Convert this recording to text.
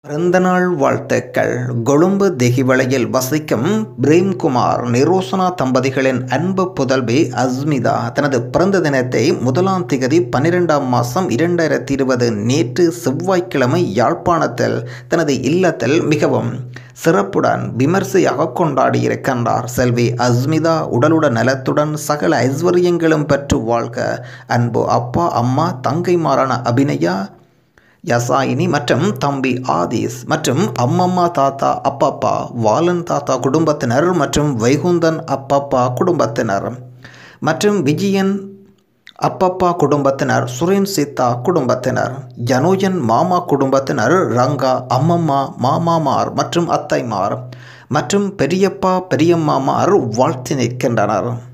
பிறந்தநாள் வாழ்த்துக்கள் கொழும்பு தெஹிவளையில் வசிக்கும் பிரேம்குமார் நிரோசனா தம்பதிகளின் அன்பு புதல்வி அஸ்மிதா தனது பிறந்த தினத்தை முதலாம் திகதி பன்னிரெண்டாம் மாதம் இரண்டாயிரத்தி இருபது நேற்று செவ்வாய்க்கிழமை யாழ்ப்பாணத்தில் தனது இல்லத்தில் மிகவும் சிறப்புடன் விமர்சையாக கொண்டாடியிருக்கின்றார் செல்வி அஸ்மிதா உடலுடன் நலத்துடன் சகல ஐஸ்வர்யங்களும் பெற்று வாழ்க அன்பு அப்பா அம்மா தங்கைமாரான அபிநயா யசாயினி மற்றும் தம்பி ஆதீஸ் மற்றும் அம்மம்மா தாத்தா அப்பப்பா வாலன் தாத்தா குடும்பத்தினர் மற்றும் வைகுந்தன் அப்பப்பா குடும்பத்தினர் மற்றும் விஜயன் அப்பப்பா குடும்பத்தினர் சுரேன் சீதா குடும்பத்தினர் ஜனோஜன் மாமா குடும்பத்தினர் ரங்கா அம்மம்மா மாமாமார் மற்றும் அத்தைமார் மற்றும் பெரியப்பா பெரியம்மாமார் வாழ்த்து நிற்கின்றனர்